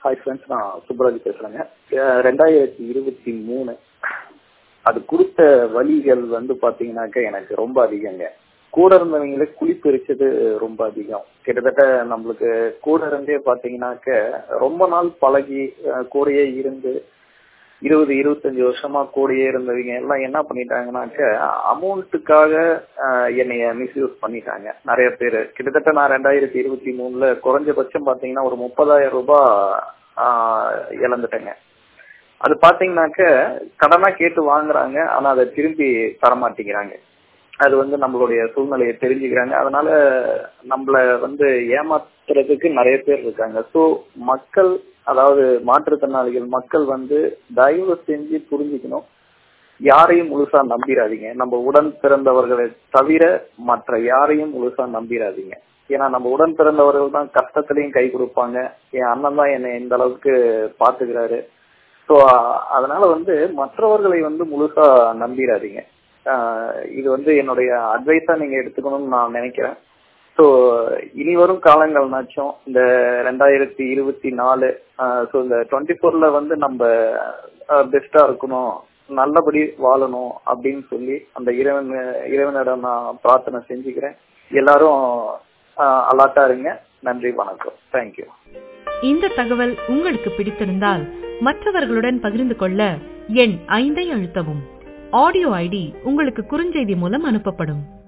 hi friends நான் சுப்ராஜ் பேசுறேங்க அஹ் ரெண்டாயிரத்தி இருபத்தி மூணு அது கொடுத்த வழிகள் வந்து பாத்தீங்கன்னாக்க எனக்கு ரொம்ப அதிகங்க கூட இருந்தவங்களே குளிப்பு எரிச்சது ரொம்ப அதிகம் கிட்டத்தட்ட நம்மளுக்கு கூட இருந்தே பாத்தீங்கன்னாக்க ரொம்ப நாள் பழகி அஹ் கூடயே இருந்து இருபது இருபத்தஞ்சு வருஷமா கூடயே இருந்தவங்க எல்லாம் என்ன பண்ணிட்டாங்கன்னாக்க அமௌண்ட்டுக்காக என்னைய மிஸ்யூஸ் பண்ணிட்டாங்க நிறைய பேர் கிட்டத்தட்ட நான் ரெண்டாயிரத்தி இருபத்தி மூணுல குறைஞ்சபட்சம் பாத்தீங்கன்னா ஒரு முப்பதாயிரம் ரூபாய் ஆஹ் இழந்துட்டேங்க அது பாத்தீங்கன்னாக்க கடனா கேட்டு வாங்குறாங்க ஆனா அதை திரும்பி தர மாட்டேங்கிறாங்க அது வந்து நம்மளுடைய சூழ்நிலையை தெரிஞ்சுக்கிறாங்க அதனால நம்மள வந்து ஏமாத்துறதுக்கு நிறைய பேர் இருக்காங்க ஸோ மக்கள் அதாவது மாற்றுத்திறனாளிகள் மக்கள் வந்து தயவு செஞ்சு புரிஞ்சுக்கணும் யாரையும் முழுசா நம்பிடாதீங்க நம்ம உடன் பிறந்தவர்களை தவிர மற்ற யாரையும் முழுசா நம்பிடாதீங்க ஏன்னா நம்ம உடன் பிறந்தவர்கள் தான் கஷ்டத்திலையும் கை கொடுப்பாங்க என் அண்ணன் தான் என்னை இந்த அளவுக்கு பாத்துக்கிறாரு ஸோ அதனால வந்து மற்றவர்களை வந்து முழுசா நம்பிடாதீங்க இது வந்து என்னுடைய அட்வைஸா நீங்க எடுத்துக்கணும்னு நான் நினைக்கிறேன் ஸோ இனி வரும் காலங்கள்னாச்சும் இந்த ரெண்டாயிரத்தி இருபத்தி நாலு ஸோ இந்த டுவெண்ட்டி ஃபோர்ல வந்து நம்ம பெஸ்டா இருக்கணும் நல்லபடி வாழணும் அப்படின்னு சொல்லி அந்த இறைவன் இறைவனிடம் நான் பிரார்த்தனை செஞ்சுக்கிறேன் எல்லாரும் அலாட்டா இருங்க நன்றி வணக்கம் தேங்க்யூ இந்த தகவல் உங்களுக்கு பிடித்திருந்தால் மற்றவர்களுடன் பகிர்ந்து கொள்ள எண் ஐந்தை அழுத்தவும் ஆடியோ ஐடி உங்களுக்கு குறுஞ்செய்தி மூலம் அனுப்பப்படும்